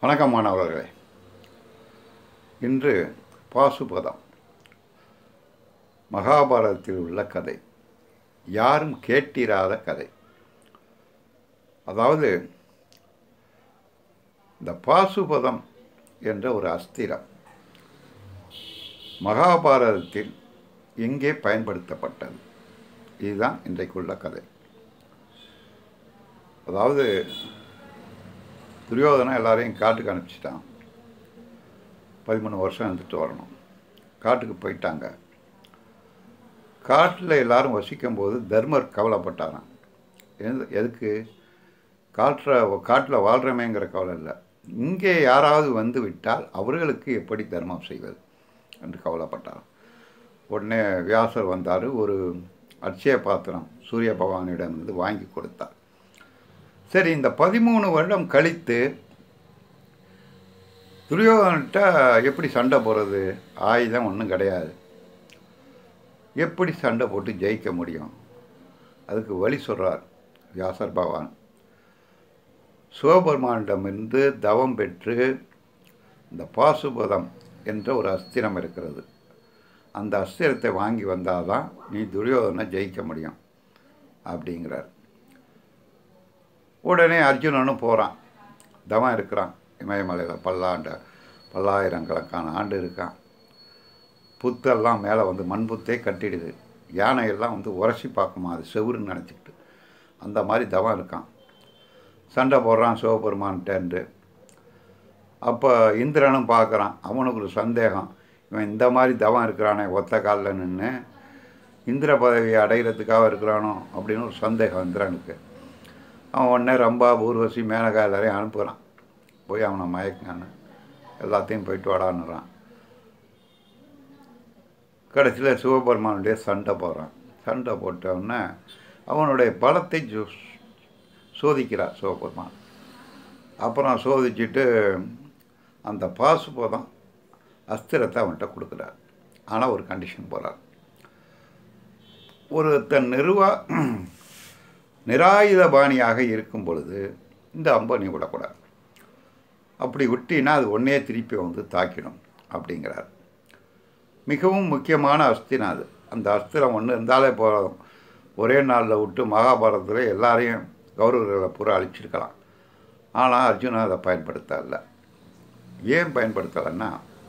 வணக்கம் மாணவர்களே இன்று பாசுபதம் மகாபாரதத்தில் உள்ள கதை யாரும் கேட்டிராத கதை அதாவது இந்த பாசுபதம் என்ற ஒரு அஸ்திரம் மகாபாரதத்தில் எங்கே பயன்படுத்தப்பட்டது இதுதான் இன்றைக்குள்ள கதை அதாவது துரியோதனை எல்லாரையும் காட்டுக்கு அனுப்பிச்சிட்டான் பதிமூணு வருஷம் இருந்துட்டு வரணும் காட்டுக்கு போயிட்டாங்க காட்டில் எல்லாரும் வசிக்கும்போது தர்மர் கவலைப்பட்டாராம் எது எதுக்கு காற்ற காட்டில் வாழ்கிறமேங்கிற கவலை இல்லை இங்கே யாராவது வந்து விட்டால் அவர்களுக்கு எப்படி தர்மம் செய்வது என்று கவலைப்பட்டாராம் உடனே வியாசர் வந்தார் ஒரு அட்சய பாத்திரம் சூரிய பகவானிடம் வந்து வாங்கி கொடுத்தார் சரி இந்த பதிமூணு வருடம் கழித்து துரியோதன்கிட்ட எப்படி சண்டை போடுறது ஆயுதம் ஒன்றும் கிடையாது எப்படி சண்டை போட்டு ஜெயிக்க முடியும் அதுக்கு வழி சொல்கிறார் வியாசர் பகவான் சிவபெருமானிடமிருந்து தவம் பெற்று இந்த பாசுபதம் என்ற ஒரு அஸ்திரம் இருக்கிறது அந்த அஸ்திரத்தை வாங்கி வந்தால் தான் நீ துரியோதனை ஜெயிக்க முடியும் அப்படிங்கிறார் உடனே அர்ஜுனனும் போகிறான் தவம் இருக்கிறான் இமயமலையில் பல்லாண்ட பல்லாயிரக்கணக்கான ஆண்டு இருக்கான் புத்தெல்லாம் மேலே வந்து மண் புத்தே கட்டிடுது யானையெல்லாம் வந்து உரசி பார்க்குமா அது செவுருன்னு நினச்சிக்கிட்டு அந்த மாதிரி தவம் இருக்கான் சண்டை போடுறான் சிவபெருமான்ட்டேன்ட்டு அப்போ இந்திரனும் பார்க்குறான் அவனுக்கு ஒரு சந்தேகம் இவன் இந்த மாதிரி தவம் இருக்கிறானே ஒத்த காலில் நின்று இந்திர பதவியை அடைகிறதுக்காக இருக்கிறானோ அப்படின்னு ஒரு சந்தேகம் இந்திரனுக்கு அவன் உடனே ரம்பா ஊர்வசி மேனகா எல்லாரையும் அனுப்புகிறான் போய் அவனை மயக்கான்னு எல்லாத்தையும் போயிட்டு வாடான்னுறான் கடைசியில் சிவபெருமானுடைய சண்டை போகிறான் சண்டை போட்டவுடனே அவனுடைய பலத்தை ஜோ சோதிக்கிறார் சிவபெருமான் அப்புறம் சோதிச்சுட்டு அந்த பாசுபதம் அஸ்திரத்தை அவன்கிட்ட கொடுக்குறார் ஆனால் ஒரு கண்டிஷன் போகிறார் ஒருத்தன் நிறுவா நிராயுதபாணியாக இருக்கும் பொழுது இந்த அம்பை நீ விடக்கூடாது அப்படி விட்டினா அது ஒன்றே திருப்பி வந்து தாக்கிடும் அப்படிங்கிறார் மிகவும் முக்கியமான அஸ்திரம் அது அந்த அஸ்திரம் ஒன்று இருந்தாலே போதும் ஒரே நாளில் விட்டு மகாபாரதத்தில் எல்லாரையும் கௌரவர்களை பூரா அழிச்சிருக்கலாம் ஆனால் அர்ஜுனன் அதை பயன்படுத்தலை ஏன் பயன்படுத்தலைன்னா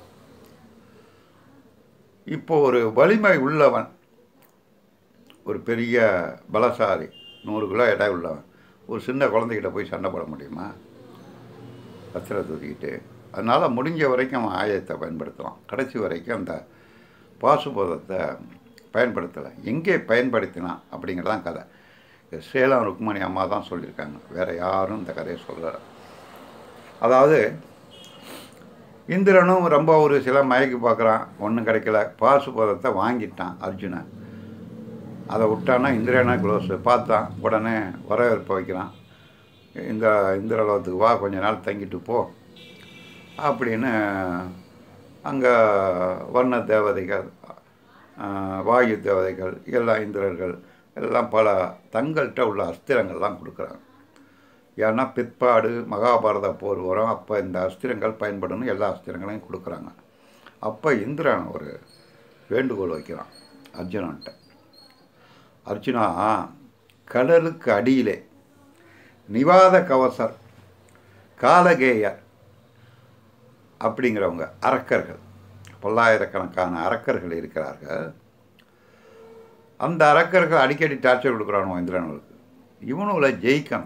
இப்போ ஒரு வலிமை உள்ளவன் ஒரு பெரிய பலசாரி நூறு கிலோ எடை உள்ளவன் ஒரு சின்ன குழந்தைகிட்ட போய் சண்டை போட முடியுமா அஸ்திரத்தை தூக்கிட்டு அதனால் முடிஞ்ச வரைக்கும் அவன் ஆயுதத்தை பயன்படுத்தலாம் கடைசி வரைக்கும் அந்த பாசுபோதத்தை பயன்படுத்தலை எங்கே பயன்படுத்தினான் அப்படிங்கிறதான் கதை சேலம் ருக்மணி அம்மா தான் சொல்லியிருக்காங்க வேறு யாரும் இந்த கதையை சொல்லலை அதாவது இந்திரனும் ரொம்ப ஒரு சில மயக்கி பார்க்குறான் ஒன்றும் கிடைக்கல பாசுபதத்தை வாங்கிட்டான் அர்ஜுனன் அதை விட்டான்னா இந்திரனா க்ளோஸு பார்த்தான் உடனே வரவேற்பு வைக்கிறான் இந்த இந்திரலோகத்துக்கு வா கொஞ்ச நாள் தங்கிட்டு போ அப்படின்னு அங்கே வர்ண தேவதைகள் வாயு தேவதைகள் எல்லா இந்திரர்கள் எல்லாம் பல தங்கள்கிட்ட உள்ள அஸ்திரங்கள்லாம் கொடுக்குறாங்க ஏன்னா பிற்பாடு மகாபாரத போர் வரும் அப்போ இந்த அஸ்திரங்கள் பயன்படணும் எல்லா அஸ்திரங்களையும் கொடுக்குறாங்க அப்போ இந்திரன் ஒரு வேண்டுகோள் வைக்கிறான் அர்ஜுனன்ட்ட அர்ஜுனா கடலுக்கு அடியிலே நிவாத கவசர் காலகேயர் அப்படிங்கிறவங்க அரக்கர்கள் பல்லாயிரக்கணக்கான அரக்கர்கள் இருக்கிறார்கள் அந்த அரக்கர்கள் அடிக்கடி டார்ச்சர் கொடுக்குறானோ இந்திரனுக்கு இவனுங்களை ஜெயிக்கணும்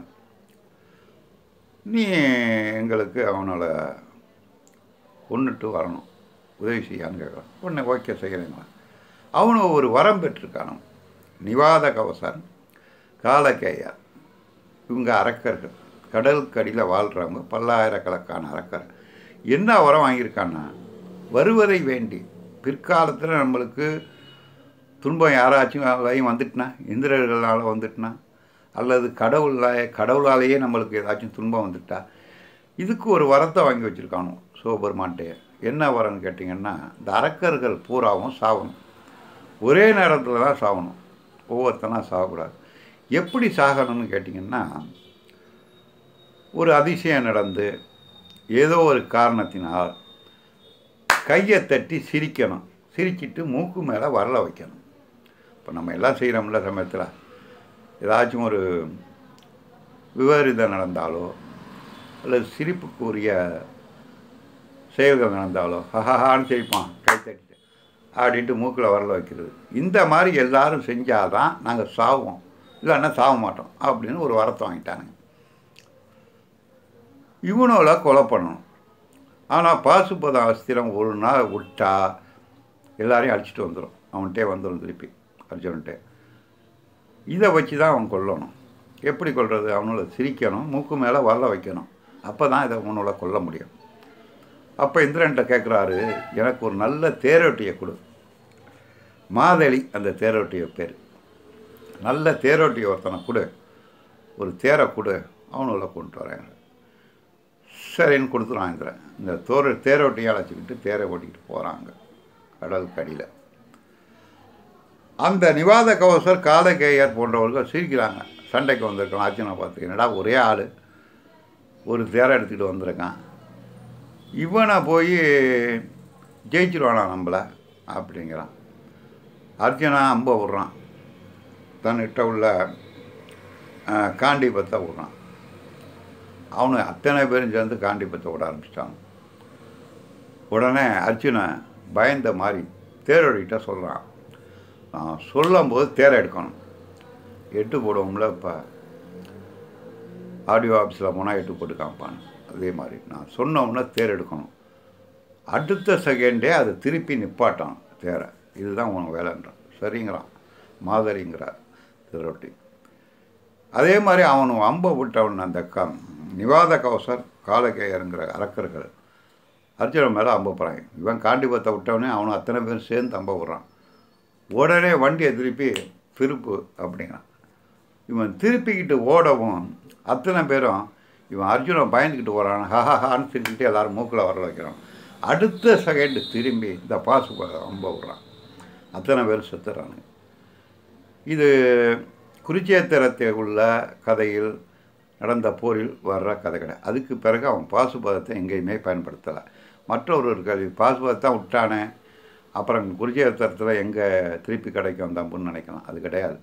நீ எங்களுக்கு அவனால் கொண்டுட்டு வரணும் உதவி செய்யான்னு கேட்குறான் உடனே ஓகே செய்கிறேங்களா அவனு ஒரு வரம் பெற்றிருக்கானோ நிவாத கவசன் காலக்கேயர் இவங்க அரக்கர்கள் கடலுக்கு அடியில் வாழ்கிறவங்க பல்லாயிரக்கணக்கான அரக்கர் என்ன வரம் வாங்கியிருக்கான்னா வருவதை வேண்டி பிற்காலத்தில் நம்மளுக்கு துன்பம் யாராச்சும் வந்துட்டுனா இந்திரர்களால் வந்துட்டுனா அல்லது கடவுளாலே கடவுளாலேயே நம்மளுக்கு ஏதாச்சும் துன்பம் வந்துட்டா இதுக்கு ஒரு வரத்தை வாங்கி வச்சுருக்கானோ சிவபெருமான்ட்டே என்ன வரம்னு கேட்டிங்கன்னா இந்த அரக்கர்கள் பூராவும் சாகணும் ஒரே நேரத்தில் தான் சாகணும் ஒவ்வொருத்தனா சாகக்கூடாது எப்படி சாகணும்னு கேட்டிங்கன்னா ஒரு அதிசயம் நடந்து ஏதோ ஒரு காரணத்தினால் கையை தட்டி சிரிக்கணும் சிரிச்சிட்டு மூக்கு மேலே வரல வைக்கணும் இப்போ நம்ம எல்லாம் செய்கிறோம்ல சமயத்தில் ஏதாச்சும் ஒரு விபரீதம் நடந்தாலோ அல்லது சிரிப்புக்குரிய செயல்கள் நடந்தாலோ ஹஹான்னு சிரிப்பான் கை தட்டிட்டு அப்படின்ட்டு மூக்கில் வரல வைக்கிறது இந்த மாதிரி எல்லாரும் செஞ்சாதான் நாங்கள் சாவோம் இல்லைன்னா சாக மாட்டோம் அப்படின்னு ஒரு வரத்தை வாங்கிட்டானுங்க இவனோட கொலை பண்ணணும் ஆனால் பாசுபத அஸ்திரம் ஒரு நாள் விட்டா எல்லாரையும் அடிச்சுட்டு வந்துடும் அவன்கிட்டே வந்துடும் திருப்பி அர்ஜுன்கிட்டே இதை வச்சு தான் அவன் கொல்லணும் எப்படி கொல்றது அவனோட சிரிக்கணும் மூக்கு மேலே வரல வைக்கணும் அப்போ தான் இதை அவனோட கொல்ல முடியும் அப்போ இந்திரன்ட்ட கேட்குறாரு எனக்கு ஒரு நல்ல தேரோட்டியை கொடு மாதளி அந்த தேரோட்டிய பேர் நல்ல தேரோட்டி ஒருத்தனை கொடு ஒரு தேரை கொடு அவனுள்ள கொண்டு வரேன் சரின்னு கொடுத்துருவான் இந்திரன் இந்த தோர தேரோட்டியை அழைச்சிக்கிட்டு தேரை ஓட்டிக்கிட்டு போகிறாங்க கடலுக்கு அடியில் அந்த நிவாத கவசர் காலகேயர் போன்றவர்கள் சிரிக்கிறாங்க சண்டைக்கு வந்திருக்கான் அர்ஜுனை பார்த்து என்னடா ஒரே ஆள் ஒரு தேரை எடுத்துக்கிட்டு வந்திருக்கான் இவனை போய் ஜெயிச்சிருவானா நம்மளை அப்படிங்கிறான் அர்ஜுனா அம்ப விட்றான் தன்கிட்ட உள்ள அஹ், காண்டிபத்தை விட்றான் அவனு அத்தனை பேரும் சேர்ந்து காண்டிபத்தை விட ஆரம்பிச்சிட்டான் உடனே அர்ஜுனை பயந்த மாதிரி தேரோடிகிட்ட சொல்கிறான் நான் சொல்லும்போது தேரை எடுக்கணும் எட்டு போடுவோம்ல இப்போ ஆடியோ ஆஃபீஸில் போனால் எட்டு போட்டு காமிப்பான் அதே மாதிரி நான் சொன்னோம்னா தேர் எடுக்கணும் அடுத்த செகண்டே அதை திருப்பி நிப்பாட்டான் தேரை இதுதான் உன் வேலைன்றான் சரிங்கிறான் மாதரிங்கிறார் திருரொட்டி அதே மாதிரி அவன் அம்பை விட்டவன் அந்த க நிவாத கவசர் காலகேயருங்கிற அரக்கர்கள் அர்ஜுனன் மேலே அம்ப போகிறாங்க இவன் காண்டிபத்தை விட்டவனே அவனும் அத்தனை பேரும் சேர்ந்து அம்ப விட்றான் உடனே வண்டியை திருப்பி திருப்பு அப்படிங்கிறான் இவன் திருப்பிக்கிட்டு ஓடவும் அத்தனை பேரும் இவன் அர்ஜுனன் பயந்துக்கிட்டு போகிறான் ஹஹான்னு திருப்பிட்டு எல்லாரும் மூக்கில் வர வைக்கிறான் அடுத்த செகண்டு திரும்பி இந்த பாசு அம்ப விட்றான் அத்தனை பேர் செத்துறானுங்க இது குருச்சேத்திரத்தில் உள்ள கதையில் நடந்த போரில் வர்ற கதை கிடையாது அதுக்கு பிறகு அவன் பாசுபதத்தை எங்கேயுமே பயன்படுத்தலை மற்றொருவர்கள் இது பாசுபதத்தை விட்டானே அப்புறம் குருச்சேத்திரத்தில் எங்கே திருப்பி கிடைக்கும் அந்த அம்புன்னு நினைக்கலாம் அது கிடையாது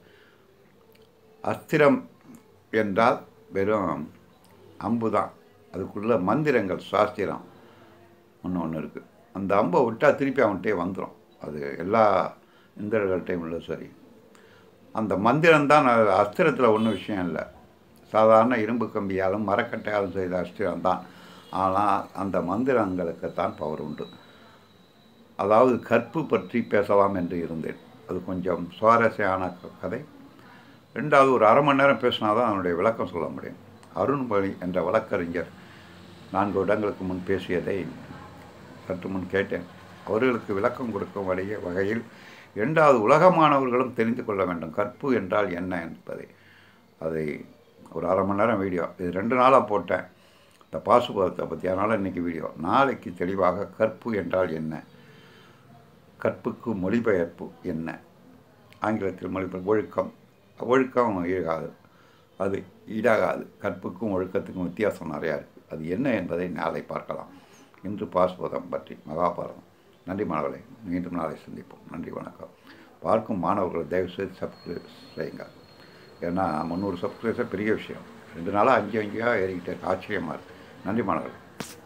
அஸ்திரம் என்றால் வெறும் அம்பு தான் அதுக்குள்ள மந்திரங்கள் சாஸ்திரம் ஒன்று ஒன்று இருக்குது அந்த அம்பை விட்டால் திருப்பி அவன்கிட்டே வந்துடும் அது எல்லா இந்திரர்கள்ட்டையும் உள்ள சரி அந்த மந்திரம் தான் அஸ்திரத்தில் ஒன்றும் விஷயம் இல்லை சாதாரண இரும்பு கம்பியாலும் மரக்கட்டையாலும் செய்த அஸ்திரம் தான் ஆனால் அந்த மந்திரங்களுக்குத்தான் பவர் உண்டு அதாவது கற்பு பற்றி பேசலாம் என்று இருந்தேன் அது கொஞ்சம் சுவாரஸ்யமான க- கதை ரெண்டாவது ஒரு அரை மணி நேரம் பேசினா தான் அதனுடைய விளக்கம் சொல்ல முடியும் அருண்மொழி என்ற வழக்கறிஞர் நான்கு இடங்களுக்கு முன் பேசியதை சற்று முன் கேட்டேன் அவர்களுக்கு விளக்கம் கொடுக்கும் வழிய வகையில் இரண்டாவது உலக மாணவர்களும் தெரிந்து கொள்ள வேண்டும் கற்பு என்றால் என்ன என்பதை அதை ஒரு அரை மணி நேரம் வீடியோ இது ரெண்டு நாளாக போட்டேன் இந்த பாசுபதத்தை பற்றி அதனால் இன்றைக்கி வீடியோ நாளைக்கு தெளிவாக கற்பு என்றால் என்ன கற்புக்கு மொழிபெயர்ப்பு என்ன ஆங்கிலத்தில் மொழிபெயர்ப்பு ஒழுக்கம் ஒழுக்கம் ஈடாகாது அது ஈடாகாது கற்புக்கும் ஒழுக்கத்துக்கும் வித்தியாசம் நிறையா இருக்குது அது என்ன என்பதை நாளை பார்க்கலாம் இன்று பாசுபதம் பற்றி மகாபாரதம் நன்றி மாணவர்களே மீண்டும் நாளை சந்திப்போம் நன்றி வணக்கம் பார்க்கும் மாணவர்கள் தயவுசெய்து சப்ஸ்கிரைப் செய்யுங்க ஏன்னா முந்நூறு சப்ஸ்கிரைபர் பெரிய விஷயம் ரெண்டு நாளாக அஞ்சு அஞ்சா ஏறிக்கிட்டே இருக்கு ஆச்சரியமாக இருக்குது நன்றி மாணவர்களே